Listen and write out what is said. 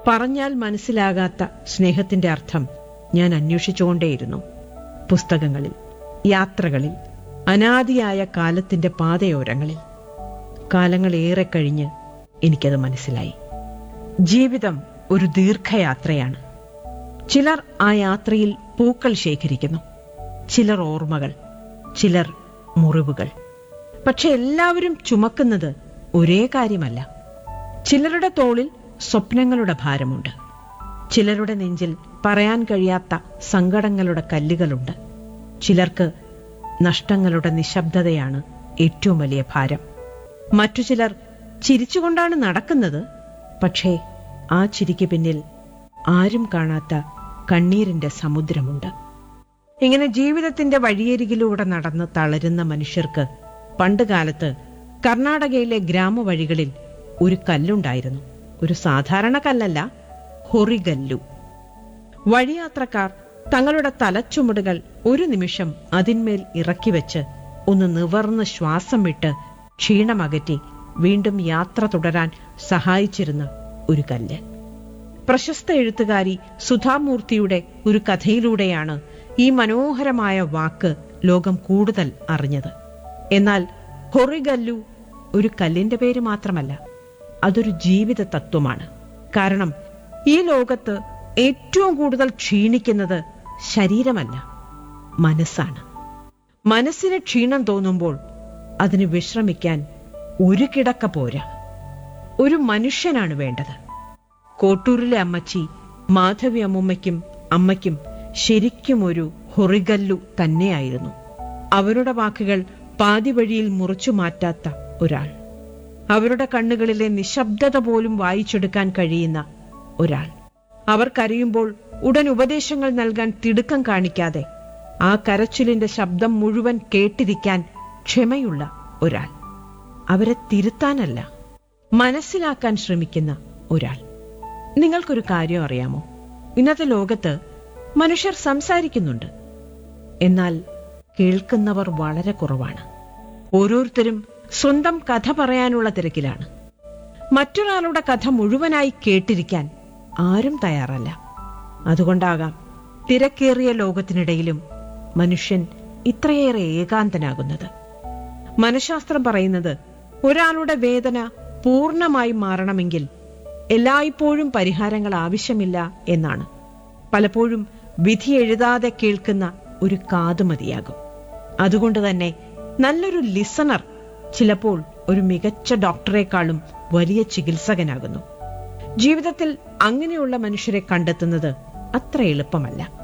പറഞ്ഞാൽ മനസ്സിലാകാത്ത സ്നേഹത്തിന്റെ അർത്ഥം ഞാൻ അന്വേഷിച്ചുകൊണ്ടേയിരുന്നു പുസ്തകങ്ങളിൽ യാത്രകളിൽ അനാദിയായ കാലത്തിന്റെ പാതയോരങ്ങളിൽ കാലങ്ങളേറെ കഴിഞ്ഞ് എനിക്കത് മനസ്സിലായി ജീവിതം ഒരു ദീർഘയാത്രയാണ് ചിലർ ആ യാത്രയിൽ പൂക്കൾ ശേഖരിക്കുന്നു ചിലർ ഓർമ്മകൾ ചിലർ മുറിവുകൾ പക്ഷെ എല്ലാവരും ചുമക്കുന്നത് ഒരേ കാര്യമല്ല ചിലരുടെ തോളിൽ സ്വപ്നങ്ങളുടെ ഭാരമുണ്ട് ചിലരുടെ നെഞ്ചിൽ പറയാൻ കഴിയാത്ത സങ്കടങ്ങളുടെ കല്ലുകളുണ്ട് ചിലർക്ക് നഷ്ടങ്ങളുടെ നിശബ്ദതയാണ് ഏറ്റവും വലിയ ഭാരം മറ്റു ചിലർ ചിരിച്ചുകൊണ്ടാണ് നടക്കുന്നത് പക്ഷേ ആ ചിരിക്ക് പിന്നിൽ ആരും കാണാത്ത കണ്ണീരിന്റെ സമുദ്രമുണ്ട് ഇങ്ങനെ ജീവിതത്തിന്റെ വഴിയരികിലൂടെ നടന്ന് തളരുന്ന മനുഷ്യർക്ക് പണ്ടുകാലത്ത് കർണാടകയിലെ ഗ്രാമവഴികളിൽ ഒരു കല്ലുണ്ടായിരുന്നു ഒരു സാധാരണ കല്ലല്ല ഹൊറിഗല്ലു വഴിയാത്രക്കാർ തങ്ങളുടെ തലച്ചുമടുകൾ ഒരു നിമിഷം അതിന്മേൽ ഇറക്കി വെച്ച് ഒന്ന് നിവർന്ന് ശ്വാസം വിട്ട് ക്ഷീണമകറ്റി വീണ്ടും യാത്ര തുടരാൻ സഹായിച്ചിരുന്ന ഒരു കല്ല് പ്രശസ്ത എഴുത്തുകാരി സുധാമൂർത്തിയുടെ ഒരു കഥയിലൂടെയാണ് ഈ മനോഹരമായ വാക്ക് ലോകം കൂടുതൽ അറിഞ്ഞത് എന്നാൽ ഹൊറിഗല്ലു ഒരു കല്ലിന്റെ പേര് മാത്രമല്ല അതൊരു ജീവിത തത്വമാണ് കാരണം ഈ ലോകത്ത് ഏറ്റവും കൂടുതൽ ക്ഷീണിക്കുന്നത് ശരീരമല്ല മനസ്സാണ് മനസ്സിന് ക്ഷീണം തോന്നുമ്പോൾ അതിന് വിശ്രമിക്കാൻ ഒരു കിടക്ക പോരാ ഒരു മനുഷ്യനാണ് വേണ്ടത് കോട്ടൂരിലെ അമ്മച്ചി മാധവി അമ്മുമ്മയ്ക്കും അമ്മയ്ക്കും ശരിക്കും ഒരു ഹൊറിഗല്ലു തന്നെയായിരുന്നു അവരുടെ വാക്കുകൾ പാതി വഴിയിൽ മുറിച്ചു മാറ്റാത്ത ഒരാൾ അവരുടെ കണ്ണുകളിലെ നിശബ്ദത പോലും വായിച്ചെടുക്കാൻ കഴിയുന്ന ഒരാൾ അവർ കരയുമ്പോൾ ഉടൻ ഉപദേശങ്ങൾ നൽകാൻ തിടുക്കം കാണിക്കാതെ ആ കരച്ചിലിന്റെ ശബ്ദം മുഴുവൻ കേട്ടിരിക്കാൻ ക്ഷമയുള്ള ഒരാൾ അവരെ തിരുത്താനല്ല മനസ്സിലാക്കാൻ ശ്രമിക്കുന്ന ഒരാൾ നിങ്ങൾക്കൊരു കാര്യം അറിയാമോ ഇന്നത്തെ ലോകത്ത് മനുഷ്യർ സംസാരിക്കുന്നുണ്ട് എന്നാൽ കേൾക്കുന്നവർ വളരെ കുറവാണ് ഓരോരുത്തരും സ്വന്തം കഥ പറയാനുള്ള തിരക്കിലാണ് മറ്റൊരാളുടെ കഥ മുഴുവനായി കേട്ടിരിക്കാൻ ആരും തയ്യാറല്ല അതുകൊണ്ടാകാം തിരക്കേറിയ ലോകത്തിനിടയിലും മനുഷ്യൻ ഇത്രയേറെ ഏകാന്തനാകുന്നത് മനഃശാസ്ത്രം പറയുന്നത് ഒരാളുടെ വേദന പൂർണ്ണമായി മാറണമെങ്കിൽ എല്ലായ്പ്പോഴും പരിഹാരങ്ങൾ ആവശ്യമില്ല എന്നാണ് പലപ്പോഴും വിധി എഴുതാതെ കേൾക്കുന്ന ഒരു കാത് മതിയാകും അതുകൊണ്ട് തന്നെ നല്ലൊരു ലിസണർ ചിലപ്പോൾ ഒരു മികച്ച ഡോക്ടറെക്കാളും വലിയ ചികിത്സകനാകുന്നു ജീവിതത്തിൽ അങ്ങനെയുള്ള മനുഷ്യരെ കണ്ടെത്തുന്നത് അത്ര എളുപ്പമല്ല